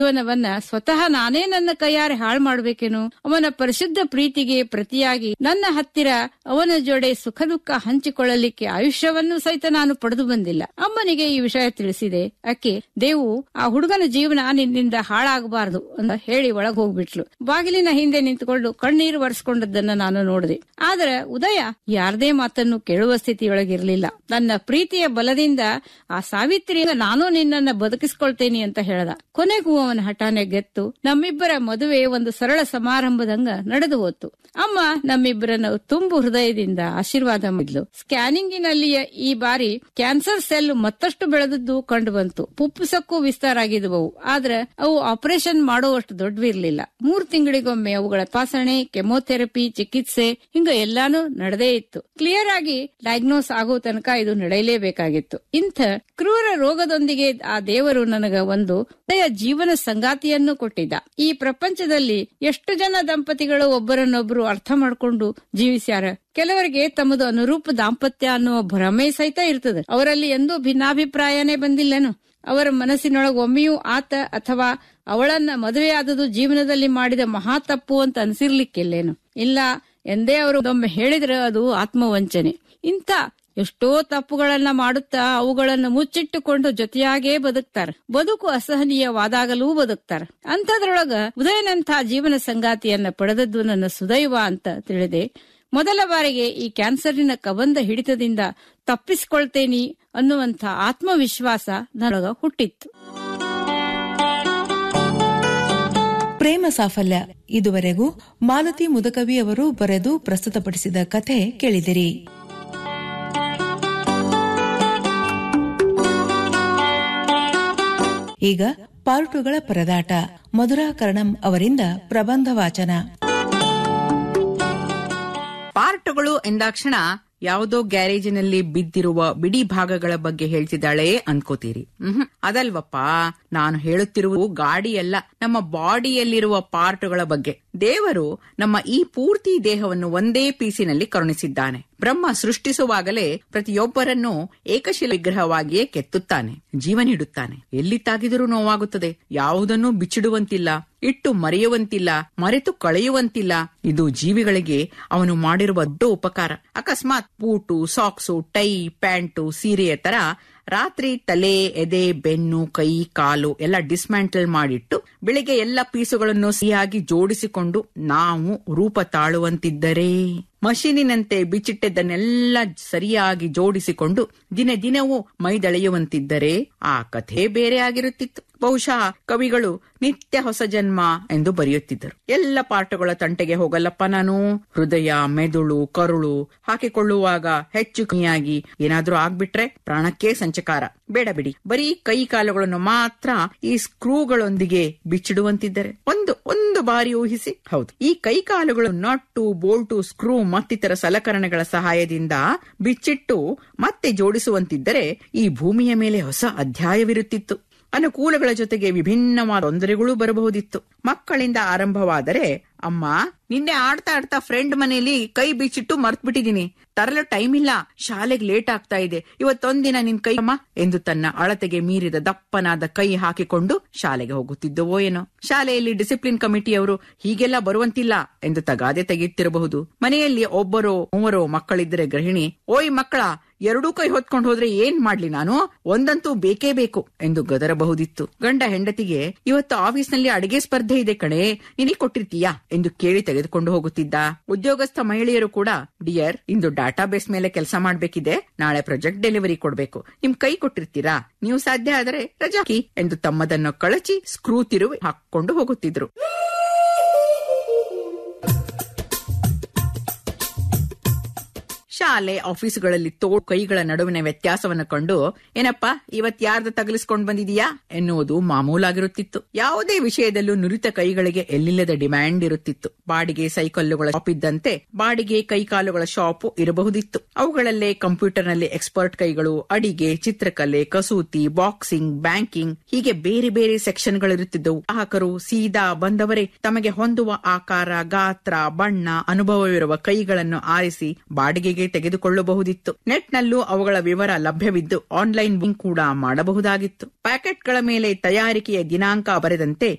ಜೀವನವನ್ನ ಸ್ವತಃ ನಾನೇ ನನ್ನ ಕೈಯಾರೆ ಹಾಳು ಮಾಡ್ಬೇಕೇನು ಅವನ ಪರಿಶುದ್ಧ ಪ್ರೀತಿಗೆ ಪ್ರತಿಯಾಗಿ ನನ್ನ ಹತ್ತಿರ ಅವನ ಜೋಡೆ ಸುಖ ದುಃಖ ಹಂಚಿಕೊಳ್ಳಲಿಕ್ಕೆ ಆಯುಷ್ಯವನ್ನು ಸಹಿತ ನಾನು ಪಡೆದು ಬಂದಿಲ್ಲ ಅಮ್ಮನಿಗೆ ಈ ವಿಷಯ ತಿಳಿಸಿದೆ ಅಕ್ಕೆ ದೇವು ಆ ಹುಡುಗನ ಜೀವನ ನಿನ್ನಿಂದ ಹಾಳಾಗಬಾರದು ಅಂತ ಹೇಳಿ ಒಳಗ್ ಹೋಗ್ಬಿಟ್ಲು ಬಾಗಿಲಿನ ಹಿಂದೆ ನಿಂತುಕೊಂಡು ಕಣ್ಣೀರು ಒರೆಸ್ಕೊಂಡದ್ದನ್ನ ನಾನು ನೋಡಿದೆ ಆದ್ರೆ ಉದಯ ಯಾರದೇ ಮಾತನ್ನು ಕೇಳುವ ಸ್ಥಿತಿಯೊಳಗಿರ್ಲಿಲ್ಲ ನನ್ನ ಪ್ರೀತಿಯ ಬಲದಿಂದ ಆ ಸಾವಿತ್ರಿ ನಾನು ನಿನ್ನನ್ನ ಬದುಕಿಸ್ಕೊಳ್ತೇನೆ ಅಂತ ಹೇಳ್ದ ಕೊನೆಗೂ ಅವನ ಹಠಾನೆ ಗೆತ್ತು ನಮ್ಮಿಬ್ಬರ ಮದುವೆ ಒಂದು ಸರಳ ಸಮಾರಂಭದಂಗ ನಡೆದು ಹೋತು ಅಮ್ಮ ನಮ್ಮಿಬ್ಬರನ್ನು ತುಂಬು ಹೃದಯದಿಂದ ಆಶೀರ್ವಾದ ಮಾಡಿದ್ಲು ಸ್ಕ್ಯಾನಿಂಗಿನಲ್ಲಿಯ ಈ ಬಾರಿ ಕ್ಯಾನ್ಸರ್ ಸೆಲ್ ಮತ್ತಷ್ಟು ಬೆಳೆದದ್ದು ಕಂಡು ಬಂತು ಪುಪ್ಪುಸಕ್ಕೂ ವಿಸ್ತಾರ ಆಗಿದ್ವು ಆದ್ರೆ ಅವು ಆಪರೇಷನ್ ಮಾಡುವಷ್ಟು ದೊಡ್ಡವಿರ್ಲಿಲ್ಲ ಮೂರ್ ತಿಂಗಳಿಗೊಮ್ಮೆ ಅವುಗಳ ತಪಾಸಣೆ ಕೆಮೊಥೆರಪಿ ಚಿಕಿತ್ಸೆ ಹಿಂಗ ಎಲ್ಲಾನು ನಡೆದೇ ಇತ್ತು ಕ್ಲಿಯರ್ ಆಗಿ ಡಯಾಗ್ನೋಸ್ ಆಗೋ ತನಕ ಇದು ನಡೆಯಲೇಬೇಕಾಗಿತ್ತು ಇಂಥ ಕ್ರೂರ ರೋಗದೊಂದಿಗೆ ಆ ದೇವರು ನನಗ ಒಂದು ಒಳ್ಳೆಯ ಜೀವನ ಸಂಗಾತಿಯನ್ನು ಕೊಟ್ಟಿದ್ದ ಈ ಪ್ರಪಂಚದಲ್ಲಿ ಎಷ್ಟು ಜನ ದಂಪತಿಗಳು ಒಬ್ಬರನ್ನೊಬ್ಬರು ಅರ್ಥ ಮಾಡ್ಕೊಂಡು ಜೀವಿಸ್ಯಾರ ಕೆಲವರಿಗೆ ತಮ್ಮದು ಅನುರೂಪ ದಾಂಪತ್ಯ ಅನ್ನುವ ಭ್ರಮೆ ಸಹಿತ ಇರ್ತದೆ ಅವರಲ್ಲಿ ಎಂದೂ ಭಿನ್ನಾಭಿಪ್ರಾಯನೇ ಬಂದಿಲ್ಲೇನು ಅವರ ಮನಸ್ಸಿನೊಳಗೆ ಒಮ್ಮೆಯೂ ಆತ ಅಥವಾ ಅವಳನ್ನ ಮದುವೆಯಾದದು ಜೀವನದಲ್ಲಿ ಮಾಡಿದ ಮಹಾ ತಪ್ಪು ಅಂತ ಅನ್ಸಿರ್ಲಿಕ್ಕಿಲ್ಲೇನು ಇಲ್ಲ ಎಂದೇ ಅವರು ಒಮ್ಮೆ ಹೇಳಿದ್ರೆ ಅದು ಆತ್ಮವಂಚನೆ ಇಂಥ ಎಷ್ಟೋ ತಪ್ಪುಗಳನ್ನ ಮಾಡುತ್ತಾ ಅವುಗಳನ್ನು ಮುಚ್ಚಿಟ್ಟುಕೊಂಡು ಜೊತೆಯಾಗೇ ಬದುಕ್ತಾರೆ ಬದುಕು ಅಸಹನೀಯವಾದಾಗಲೂ ಬದುಕ್ತಾರೆ ಅಂಥದ್ರೊಳಗ ಉದಯನಂಥ ಜೀವನ ಸಂಗಾತಿಯನ್ನ ಪಡೆದದ್ದು ನನ್ನ ಸುದೈವ ಅಂತ ತಿಳಿದೆ ಮೊದಲ ಬಾರಿಗೆ ಈ ಕ್ಯಾನ್ಸರಿನ ಕಬಂದ ಹಿಡಿತದಿಂದ ತಪ್ಪಿಸಿಕೊಳ್ತೇನಿ ಅನ್ನುವಂಥ ಆತ್ಮವಿಶ್ವಾಸ ನನಗ ಹುಟ್ಟಿತ್ತು ಪ್ರೇಮ ಸಾಫಲ್ಯ ಇದುವರೆಗೂ ಮಾಲತಿ ಮುದಕವಿ ಅವರು ಬರೆದು ಪ್ರಸ್ತುತಪಡಿಸಿದ ಕಥೆ ಕೇಳಿದಿರಿ ಈಗ ಪಾರುಟುಗಳ ಪರದಾಟ ಮಧುರಾ ಕರ್ಣಂ ಅವರಿಂದ ಪ್ರಬಂಧ ವಾಚನ ಪಾರ್ಟ್ಗಳು ಎಂದಾಕ್ಷಣ ಯಾವುದೋ ಗ್ಯಾರೇಜಿನಲ್ಲಿ ಬಿದ್ದಿರುವ ಬಿಡಿ ಭಾಗಗಳ ಬಗ್ಗೆ ಹೇಳ್ತಿದ್ದಾಳೆ ಅನ್ಕೋತೀರಿ ಮ್ಹೂ. ಅದಲ್ವಪ್ಪ ನಾನು ಹೇಳುತ್ತಿರುವ ಗಾಡಿಯಲ್ಲ ನಮ್ಮ ಬಾಡಿಯಲ್ಲಿರುವ ಪಾರ್ಟ್ಗಳ ಬಗ್ಗೆ ದೇವರು ನಮ್ಮ ಈ ಪೂರ್ತಿ ದೇಹವನ್ನು ಒಂದೇ ಪೀಸಿನಲ್ಲಿ ಕರುಣಿಸಿದ್ದಾನೆ ಬ್ರಹ್ಮ ಸೃಷ್ಟಿಸುವಾಗಲೇ ಪ್ರತಿಯೊಬ್ಬರನ್ನು ಏಕಶಿಲ ವಿಗ್ರಹವಾಗಿಯೇ ಕೆತ್ತುತ್ತಾನೆ ಜೀವ ನೀಡುತ್ತಾನೆ ಎಲ್ಲಿ ತಾಗಿದರೂ ನೋವಾಗುತ್ತದೆ ಯಾವುದನ್ನೂ ಬಿಚ್ಚಿಡುವಂತಿಲ್ಲ ಇಟ್ಟು ಮರೆಯುವಂತಿಲ್ಲ ಮರೆತು ಕಳೆಯುವಂತಿಲ್ಲ ಇದು ಜೀವಿಗಳಿಗೆ ಅವನು ಮಾಡಿರುವ ದೊಡ್ಡ ಉಪಕಾರ ಅಕಸ್ಮಾತ್ ಬೂಟು ಸಾಕ್ಸು ಟೈ ಪ್ಯಾಂಟು ಸೀರೆಯ ತರ ರಾತ್ರಿ ತಲೆ ಎದೆ ಬೆನ್ನು ಕೈ ಕಾಲು ಎಲ್ಲ ಡಿಸ್ಮ್ಯಾಂಟಲ್ ಮಾಡಿಟ್ಟು ಬೆಳಿಗ್ಗೆ ಎಲ್ಲ ಪೀಸುಗಳನ್ನು ಸಿಹಿಯಾಗಿ ಜೋಡಿಸಿಕೊಂಡು ನಾವು ರೂಪ ತಾಳುವಂತಿದ್ದರೆ ಮಷೀನಿನಂತೆ ಬಿಚ್ಚಿಟ್ಟದ್ದನ್ನೆಲ್ಲ ಸರಿಯಾಗಿ ಜೋಡಿಸಿಕೊಂಡು ದಿನ ದಿನವೂ ಮೈದಳೆಯುವಂತಿದ್ದರೆ ಆ ಕಥೆ ಬೇರೆ ಆಗಿರುತ್ತಿತ್ತು ಬಹುಶಃ ಕವಿಗಳು ನಿತ್ಯ ಹೊಸ ಜನ್ಮ ಎಂದು ಬರೆಯುತ್ತಿದ್ದರು ಎಲ್ಲ ಪಾಠಗಳ ತಂಟೆಗೆ ಹೋಗಲ್ಲಪ್ಪ ನಾನು ಹೃದಯ ಮೆದುಳು ಕರುಳು ಹಾಕಿಕೊಳ್ಳುವಾಗ ಹೆಚ್ಚು ಕಮ್ಮಿಯಾಗಿ ಏನಾದ್ರೂ ಆಗ್ಬಿಟ್ರೆ ಪ್ರಾಣಕ್ಕೆ ಸಂಚಕಾರ ಬೇಡ ಬಿಡಿ ಬರೀ ಕೈ ಕಾಲುಗಳನ್ನು ಮಾತ್ರ ಈ ಸ್ಕ್ರೂಗಳೊಂದಿಗೆ ಬಿಚ್ಚಿಡುವಂತಿದ್ದರೆ ಒಂದು ಒಂದು ಬಾರಿ ಊಹಿಸಿ ಹೌದು ಈ ಕೈ ಕಾಲುಗಳು ನಟ್ಟು ಬೋಲ್ಟು ಸ್ಕ್ರೂ ಮತ್ತಿತರ ಸಲಕರಣೆಗಳ ಸಹಾಯದಿಂದ ಬಿಚ್ಚಿಟ್ಟು ಮತ್ತೆ ಜೋಡಿಸುವಂತಿದ್ದರೆ ಈ ಭೂಮಿಯ ಮೇಲೆ ಹೊಸ ಅಧ್ಯಾಯವಿರುತ್ತಿತ್ತು ಅನುಕೂಲಗಳ ಜೊತೆಗೆ ವಿಭಿನ್ನವಾದ ತೊಂದರೆಗಳೂ ಬರಬಹುದಿತ್ತು ಮಕ್ಕಳಿಂದ ಆರಂಭವಾದರೆ ಅಮ್ಮ ನಿನ್ನೆ ಆಡ್ತಾ ಆಡ್ತಾ ಫ್ರೆಂಡ್ ಮನೆಯಲ್ಲಿ ಕೈ ಬಿಚ್ಚಿಟ್ಟು ಮರ್ತ್ ಬಿಟ್ಟಿದೀನಿ ತರಲು ಟೈಮ್ ಇಲ್ಲ ಶಾಲೆಗೆ ಲೇಟ್ ಆಗ್ತಾ ಇದೆ ಇವತ್ತೊಂದಿನ ನಿನ್ ಕೈ ಅಮ್ಮ ಎಂದು ತನ್ನ ಅಳತೆಗೆ ಮೀರಿದ ದಪ್ಪನಾದ ಕೈ ಹಾಕಿಕೊಂಡು ಶಾಲೆಗೆ ಹೋಗುತ್ತಿದ್ದವೋ ಏನೋ ಶಾಲೆಯಲ್ಲಿ ಡಿಸಿಪ್ಲಿನ್ ಕಮಿಟಿಯವರು ಹೀಗೆಲ್ಲ ಬರುವಂತಿಲ್ಲ ಎಂದು ತಗಾದೆ ತೆಗೆಯುತ್ತಿರಬಹುದು ಮನೆಯಲ್ಲಿ ಒಬ್ಬರೋ ಮೂವರೋ ಮಕ್ಕಳಿದ್ದರೆ ಗೃಹಿಣಿ ಓಯ್ ಮಕ್ಕಳ ಎರಡೂ ಕೈ ಹೊತ್ಕೊಂಡು ಹೋದ್ರೆ ಏನ್ ಮಾಡ್ಲಿ ನಾನು ಒಂದಂತೂ ಬೇಕೇ ಬೇಕು ಎಂದು ಗದರಬಹುದಿತ್ತು ಗಂಡ ಹೆಂಡತಿಗೆ ಇವತ್ತು ಆಫೀಸ್ನಲ್ಲಿ ಅಡಿಗೆ ಸ್ಪರ್ಧೆ ಇದೆ ಕಣೆ ನಿನಗೆ ಕೊಟ್ಟಿರ್ತೀಯಾ ಎಂದು ಕೇಳಿ ತೆಗೆದುಕೊಂಡು ಹೋಗುತ್ತಿದ್ದ ಉದ್ಯೋಗಸ್ಥ ಮಹಿಳೆಯರು ಕೂಡ ಡಿಯರ್ ಇಂದು ಡಾಟಾ ಬೇಸ್ ಮೇಲೆ ಕೆಲಸ ಮಾಡ್ಬೇಕಿದೆ ನಾಳೆ ಪ್ರಾಜೆಕ್ಟ್ ಡೆಲಿವರಿ ಕೊಡ್ಬೇಕು ನಿಮ್ ಕೈ ಕೊಟ್ಟಿರ್ತೀರಾ ನೀವು ಸಾಧ್ಯ ಆದರೆ ರಜಾ ಹಾಕಿ ಎಂದು ತಮ್ಮದನ್ನು ಕಳಚಿ ಸ್ಕ್ರೂ ತಿರುವಿ ಹಾಕೊಂಡು ಹೋಗುತ್ತಿದ್ರು ಶಾಲೆ ಆಫೀಸುಗಳಲ್ಲಿ ತೋ ಕೈಗಳ ನಡುವಿನ ವ್ಯತ್ಯಾಸವನ್ನು ಕಂಡು ಏನಪ್ಪಾ ಇವತ್ ಯಾರ್ದ ತಗಲಿಸ್ಕೊಂಡ್ ಬಂದಿದೀಯಾ ಎನ್ನುವುದು ಮಾಮೂಲಾಗಿರುತ್ತಿತ್ತು ಯಾವುದೇ ವಿಷಯದಲ್ಲೂ ನುರಿತ ಕೈಗಳಿಗೆ ಎಲ್ಲಿಲ್ಲದ ಡಿಮ್ಯಾಂಡ್ ಇರುತ್ತಿತ್ತು ಬಾಡಿಗೆ ಸೈಕಲ್ಲುಗಳ ಶಾಪ್ ಇದ್ದಂತೆ ಬಾಡಿಗೆ ಕೈಕಾಲುಗಳ ಶಾಪ್ ಇರಬಹುದಿತ್ತು ಅವುಗಳಲ್ಲೇ ಕಂಪ್ಯೂಟರ್ನಲ್ಲಿ ಎಕ್ಸ್ಪರ್ಟ್ ಕೈಗಳು ಅಡಿಗೆ ಚಿತ್ರಕಲೆ ಕಸೂತಿ ಬಾಕ್ಸಿಂಗ್ ಬ್ಯಾಂಕಿಂಗ್ ಹೀಗೆ ಬೇರೆ ಬೇರೆ ಸೆಕ್ಷನ್ಗಳಿರುತ್ತಿದ್ದವು ಗ್ರಾಹಕರು ಸೀದಾ ಬಂದವರೇ ತಮಗೆ ಹೊಂದುವ ಆಕಾರ ಗಾತ್ರ ಬಣ್ಣ ಅನುಭವವಿರುವ ಕೈಗಳನ್ನು ಆರಿಸಿ ಬಾಡಿಗೆಗೆ ತೆಗೆದು ತೆಗೆದುಕೊಳ್ಳಬಹುದಿತ್ತು ನೆಟ್ನಲ್ಲೂ ಅವುಗಳ ವಿವರ ಲಭ್ಯವಿದ್ದು ಆನ್ಲೈನ್ ಬುಕಿಂಗ್ ಕೂಡ ಮಾಡಬಹುದಾಗಿತ್ತು ಪ್ಯಾಕೆಟ್ಗಳ ಮೇಲೆ ತಯಾರಿಕೆಯ ದಿನಾಂಕ ಬರೆದಂತೆ